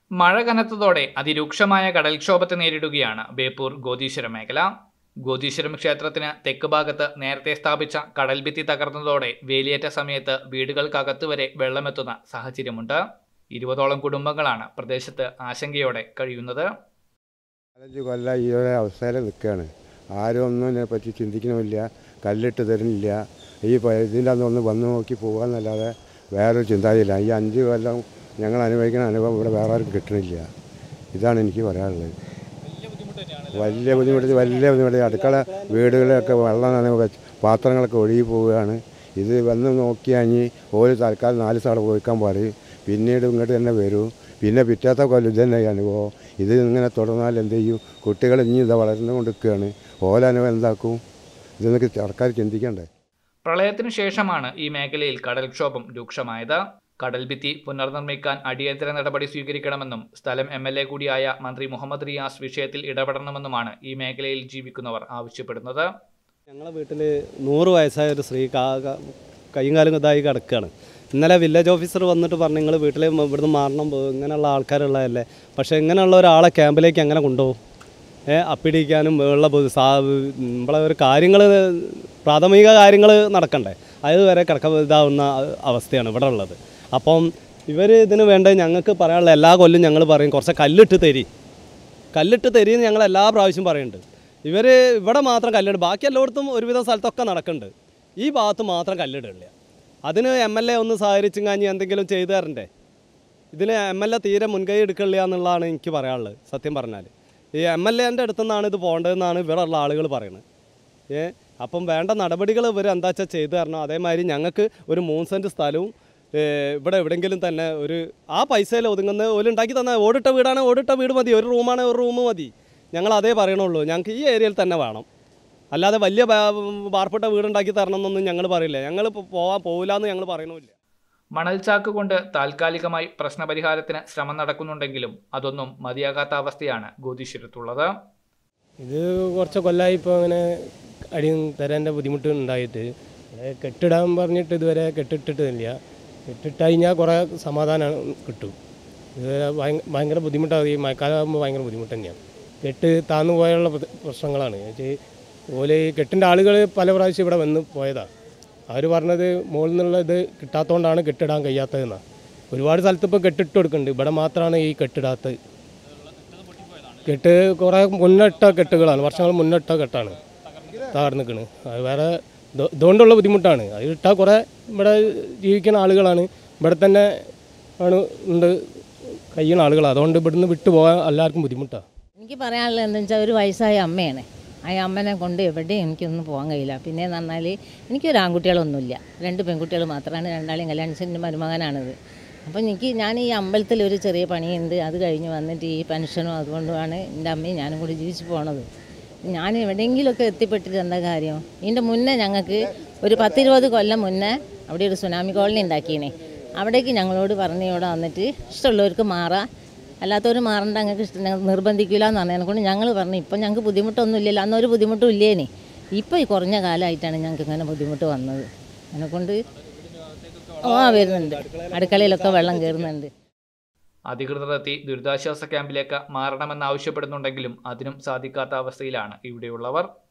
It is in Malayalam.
മഴ കനത്തതോടെ അതിരൂക്ഷമായ കടൽക്ഷോഭത്തെ നേരിടുകയാണ് ബേപ്പൂർ ഗോതീശ്വരം മേഖല ഗോതീശ്വരം ക്ഷേത്രത്തിന് തെക്ക് ഭാഗത്ത് നേരത്തെ സ്ഥാപിച്ച കടൽഭിത്തി തകർന്നതോടെ വേലിയേറ്റ സമയത്ത് വീടുകൾക്കകത്ത് വരെ വെള്ളമെത്തുന്ന സാഹചര്യമുണ്ട് ഇരുപതോളം കുടുംബങ്ങളാണ് പ്രദേശത്ത് ആശങ്കയോടെ കഴിയുന്നത് നാലഞ്ച് കൊല്ലം ഈ ഒരു അവസ്ഥയിൽ നിൽക്കുകയാണ് ആരും ഒന്നും ഇതിനെപ്പറ്റി ചിന്തിക്കണമില്ല കല്ലിട്ട് തരുന്നില്ല ഈ പ- ഇതിൻ്റെ അന്ന് ഒന്ന് വന്ന് നോക്കി പോകാമെന്നല്ലാതെ വേറൊരു ചിന്താതിയില്ല ഈ അഞ്ച് കൊല്ലം ഞങ്ങൾ അനുഭവിക്കുന്ന അനുഭവം ഇവിടെ വേറെ ആരും കിട്ടണില്ല ഇതാണ് എനിക്ക് പറയാനുള്ളത് വലിയ ബുദ്ധിമുട്ട് വലിയ ബുദ്ധിമുട്ട് അടുക്കള വീടുകളിലൊക്കെ വെള്ളം നനവ് വെച്ച് പാത്രങ്ങളൊക്കെ ഒഴുകി പോവുകയാണ് ഇത് വന്ന് നോക്കിയാൽ ഒരു തൽക്കാലം നാല് സ്ഥലം പോയിക്കാൻ പറയും പിന്നീട് ഇങ്ങോട്ട് തന്നെ വരൂ പിന്നെ പിറ്റേത്തെ കൊല്ലം ഇത് തന്നെ ഈ അനുഭവം ഇത് ഇങ്ങനെ തുടർന്നാൽ എന്ത് ചെയ്യും കുട്ടികൾ ഇനി ഇത് വളർന്നുകൊണ്ട് നിൽക്കുകയാണ് ഓല അനുഭവം എന്താക്കും ഇതെന്നൊക്കെ സർക്കാർ ചിന്തിക്കണ്ടേ പ്രളയത്തിനു ശേഷമാണ് ഈ മേഖലയിൽ കടൽക്ഷോഭം രൂക്ഷമായത് കടൽഭിത്തി പുനർനിർമ്മിക്കാൻ അടിയന്തര നടപടി സ്വീകരിക്കണമെന്നും സ്ഥലം എം എൽ എ കൂടിയായ മന്ത്രി മുഹമ്മദ് റിയാസ് വിഷയത്തിൽ ഇടപെടണമെന്നുമാണ് ഈ മേഖലയിൽ ജീവിക്കുന്നവർ ആവശ്യപ്പെടുന്നത് ഞങ്ങളെ വീട്ടിൽ നൂറ് വയസ്സായ ഒരു സ്ത്രീ കാ കാ- കൈയും കാലും ഇതായി കിടക്കുകയാണ് ഇന്നലെ വില്ലേജ് ഓഫീസർ വന്നിട്ട് പറഞ്ഞു നിങ്ങൾ വീട്ടിൽ ഇവിടുന്ന് മാറണം പോ- ഇങ്ങനെയുള്ള ആൾക്കാരുള്ളതല്ലേ പക്ഷേ ഇങ്ങനെയുള്ള ഒരാളെ ക്യാമ്പിലേക്ക് എങ്ങനെ കൊണ്ടുപോകും ഏ അപ്പിടിക്കാനും ഉള്ള ബു- സാ നമ്മളെ ഒരു കാര്യങ്ങൾ പ്രാഥമിക കാര്യങ്ങൾ നടക്കണ്ടേ അത് വരെ കിടക്ക ഇതാവുന്ന അവസ്ഥയാണ് ഇവിടെ ഉള്ളത് അപ്പം ഇവർ ഇതിന് വേണ്ട ഞങ്ങൾക്ക് പറയാനുള്ള എല്ലാ കൊല്ലും ഞങ്ങൾ പറയും കുറച്ച് കല്ലിട്ട് തരി കല്ലിട്ട് തരിയെന്ന് ഞങ്ങൾ എല്ലാ പ്രാവശ്യം പറയുന്നുണ്ട് ഇവർ ഇവിടെ മാത്രം കല്ലിടും ബാക്കി എല്ലായിടത്തും ഒരുവിധം സ്ഥലത്തൊക്കെ നടക്കുന്നുണ്ട് ഈ ഭാഗത്ത് മാത്രം കല്ലിടില്ല അതിന് എം എൽ എ ഒന്ന് സഹകരിച്ചും കഴിഞ്ഞ് എന്തെങ്കിലും ചെയ്തു തരണ്ടേ ഇതിന് എം എൽ എ തീരെ മുൻകൈ എടുക്കില്ല എന്നുള്ളതാണ് എനിക്ക് പറയാനുള്ളത് സത്യം പറഞ്ഞാൽ ഈ എം എൽ എൻ്റെ അടുത്തു നിന്നാണ് ഇത് പോകേണ്ടതെന്നാണ് ഇവിടെ ഉള്ള ആളുകൾ പറയുന്നത് ഏ അപ്പം വേണ്ട നടപടികൾ ഇവർ എന്താ വെച്ചാൽ ചെയ്തു തരണം അതേമാതിരി ഞങ്ങൾക്ക് ഒരു മൂന്ന് സെൻറ്റ് സ്ഥലവും ഏ, ഇവിടെ എവിടെയെങ്കിലും തന്നെ ഒരു ആ പൈസയിൽ ഒതുങ്ങുന്ന ഒരു ഉണ്ടാക്കി തന്ന ഓടിട്ട വീടാണ് ഓടിട്ട വീട് മതി ഒരു റൂമാണ് ഒരു റൂം മതി ഞങ്ങൾ അതേ പറയണുള്ളൂ ഞങ്ങൾക്ക് ഈ ഏരിയയിൽ തന്നെ വേണം അല്ലാതെ വലിയ ബാ- ബാർപ്പെട്ട വീടുണ്ടാക്കി തരണം എന്നൊന്നും ഞങ്ങൾ പറയില്ല ഞങ്ങൾ പോവാൻ പോകില്ല എന്ന് ഞങ്ങൾ പറയണമില്ല മണൽച്ചാക്ക് കൊണ്ട് താൽക്കാലികമായി പ്രശ്നപരിഹാരത്തിന് ശ്രമം നടക്കുന്നുണ്ടെങ്കിലും അതൊന്നും മതിയാകാത്ത അവസ്ഥയാണ് ഗോതീശ്വരത്തുള്ളത് ഇത് കുറച്ച് കൊല്ലമായി ഇപ്പോൾ അങ്ങനെ അടി തരാൻ്റെ ബുദ്ധിമുട്ട് ഉണ്ടായിട്ട് ഇവിടെ കെട്ടിടാൻ പറഞ്ഞിട്ട് ഇതുവരെ കെട്ടിട്ടിട്ടില്ല കെട്ടിട്ട് കഴിഞ്ഞാൽ കുറേ സമാധാനം കിട്ടും ഇത് ഭയ- ഭയങ്കര ബുദ്ധിമുട്ടാണ് ഈ മഴക്കാലമാകുമ്പോൾ ഭയങ്കര ബുദ്ധിമുട്ട് തന്നെയാണ് കെട്ട് താന്നു പോയുള്ള പ്ര- പ്രശ്നങ്ങളാണ് എന്നുവെച്ചാൽ ഓല് ഈ കെട്ടിൻ്റെ ആളുകൾ പല പ്രാവശ്യം ഇവിടെ വന്ന് പോയതാണ് അവർ പറഞ്ഞത് മുകളിൽ നിന്നുള്ള ഇത് കിട്ടാത്തതുകൊണ്ടാണ് കെട്ടിടാൻ കഴിയാത്തതെന്നാണ് ഒരുപാട് സ്ഥലത്ത് ഇപ്പോൾ കെട്ടിട്ട് കൊടുക്കുന്നുണ്ട് ഇവിടെ മാത്രമാണ് ഈ കെട്ടിടാത്തത് കെട്ട് കുറേ മുന്നിട്ട കെട്ടുകളാണ് വർഷങ്ങൾ മുന്നിട്ട കെട്ടാണ് തകർന്നു നിൽക്കുന്നത് അത് വേറെ ഇത- ഇതുകൊണ്ടുള്ള ബുദ്ധിമുട്ടാണ് അത് ഇട്ടാൽ കുറേ ഇവിടെ ജീവിക്കുന്ന ആളുകളാണ് ഇവിടെ തന്നെ ആണ് ഉണ്ട് കഴിയുന്ന ആളുകളാണ് അതുകൊണ്ട് ഇവിടുന്ന് വിട്ടു പോകാൻ എല്ലാവർക്കും ബുദ്ധിമുട്ടാണ് എനിക്ക് പറയാനുള്ളത് എന്താണെന്ന് വെച്ചാൽ ഒരു വയസ്സായ അമ്മയാണ് ആ അമ്മനെ കൊണ്ട് എവിടെയും എനിക്കൊന്നും പോകാൻ കഴിയില്ല പിന്നെ എന്ന് പറഞ്ഞാൽ എനിക്കൊരു ആൺകുട്ടികളൊന്നുമില്ല രണ്ട് പെൺകുട്ടികൾ മാത്രമാണ് രണ്ടാളെയും കല്യാണിച്ചൻ്റെ മരുമകനാണിത് അപ്പോൾ എനിക്ക് ഞാൻ ഈ അമ്പലത്തിൽ ഒരു ചെറിയ പണിയുണ്ട് അത് കഴിഞ്ഞ് വന്നിട്ട് ഈ പെൻഷനും അതുകൊണ്ടുമാണ് എൻ്റെ അമ്മയും ഞാനും കൂടി ജീവിച്ച് പോണത് ഞാൻ എവിടെയെങ്കിലുമൊക്കെ എത്തിപ്പെട്ടിട്ട് എന്താ കാര്യം ഇതിൻ്റെ മുന്നേ ഞങ്ങൾക്ക് ഒരു പത്തിരുപത് കൊല്ലം മുന്നേ അവിടെ ഒരു സുനാമി കോളനി ഉണ്ടാക്കിയണേ അവിടേക്ക് ഞങ്ങളോട് പറഞ്ഞ് ഇവിടെ വന്നിട്ട് ഇഷ്ടമുള്ളവർക്ക് മാറാം അല്ലാത്തവർ മാറേണ്ട ഞങ്ങൾക്ക് ഇഷ്ടം ഞങ്ങൾ നിർബന്ധിക്കില്ല എന്ന് പറഞ്ഞതിനെ കൊണ്ട് ഞങ്ങൾ പറഞ്ഞു ഇപ്പം ഞങ്ങൾക്ക് ബുദ്ധിമുട്ടൊന്നും ഇല്ലല്ലോ അന്നൊരു ബുദ്ധിമുട്ടും ഇല്ലേനെ ഇപ്പോൾ ഈ കുറഞ്ഞ കാലമായിട്ടാണ് ഞങ്ങൾക്ക് ഇങ്ങനെ ബുദ്ധിമുട്ട് വന്നത് അതിനെക്കൊണ്ട് ആ വരുന്നുണ്ട് അടുക്കളയിലൊക്കെ വെള്ളം കയറുന്നുണ്ട് അധികൃതർ എത്തി ദുരിതാശ്വാസ ക്യാമ്പിലേക്ക് മാറണമെന്നാവശ്യപ്പെടുന്നുണ്ടെങ്കിലും അതിനും സാധിക്കാത്ത അവസ്ഥയിലാണ് ഇവിടെയുള്ളവർ